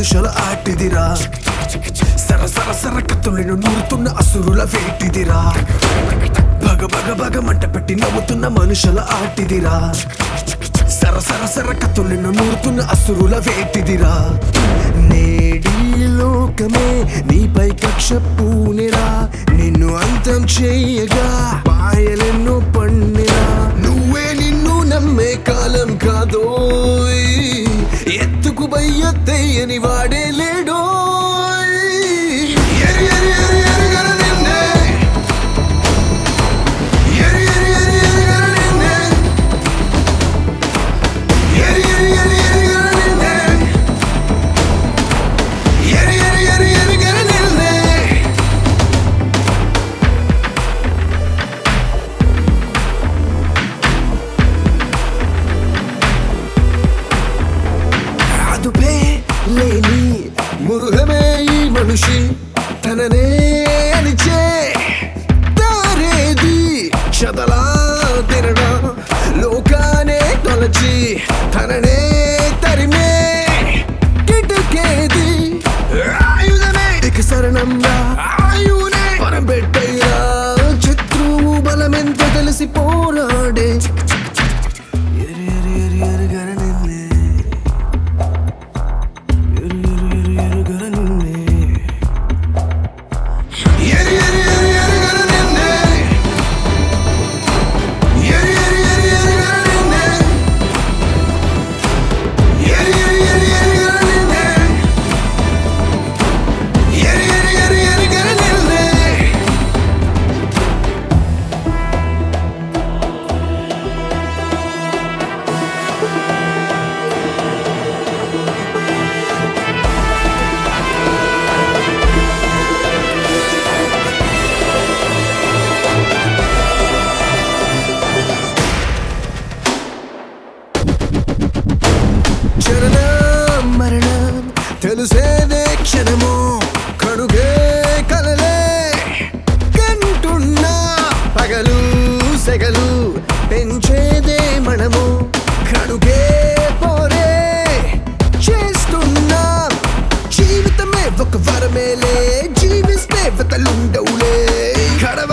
మనుషుల ఆటిదిరా సర సర సర కత్తులను నూరుతున్న అసురుల వేటిదిరా భగ భగ భగ మంట పెట్టి నవ్వుతున్న మనుషుల ఆటిదిరా సర సర సర కత్తులను నూరుతున్న అసురుల వేటిదిరా నేడి లోకమే నీపై కక్ష పూనిరా నిన్ను అంతం చేయగా పాయలెన్నో పండిరా నువ్వే నిన్ను నమ్మే కాలం కాదోయ్ ఎత్తుకు బయ్యత్తయ్యని వాడే లేడోయ్ ఎరి ఎరి ఎరి ఎరిగర నిన్నే ఎరి ఎరి ఎరి ఎరిగర నిన్నే ఎరి ఎరి ఎరి ఎరిగర నిన్నే ఎరి ఎరి ఎరి ఎరిగర నిన్నే అదుపే లేని మురుగమే ఈ మనిషి తననే అనిచే దారేది చదలా తినడా లోకానే తొలచి తననే తరిమే కిటుకేది ఆయుధమే ఇక శరణంగా ఆయునే పరబెట్టయ్యా శత్రువు బలమెంత తెలిసి పోరాడే ఎరి ఎరి ఎరి ఎరుగర నిన్నే ఎరి ఎరి ఎరి ఎరుగర నిన్నే ఎరి ఎరి ఎరి ఎరుగర నిన్నే ఎరి ఎరి ఎరి ఎరుగర నిన్నే ఎరి ఎరి ఎరి ఎరుగర నిన్నే ఎరి ఎరి ఎరి ఎరుగర నిన్నే చరణం మరణం తెలిసేదే క్షణము కడుగే కలలే కంటున్నా పగలు సెగలు పెంచేదే మనము కడుగే పోరే చేస్తున్నా జీవితమే ఒక వరమేలే జీవిస్తే వతలుండవులే కడవ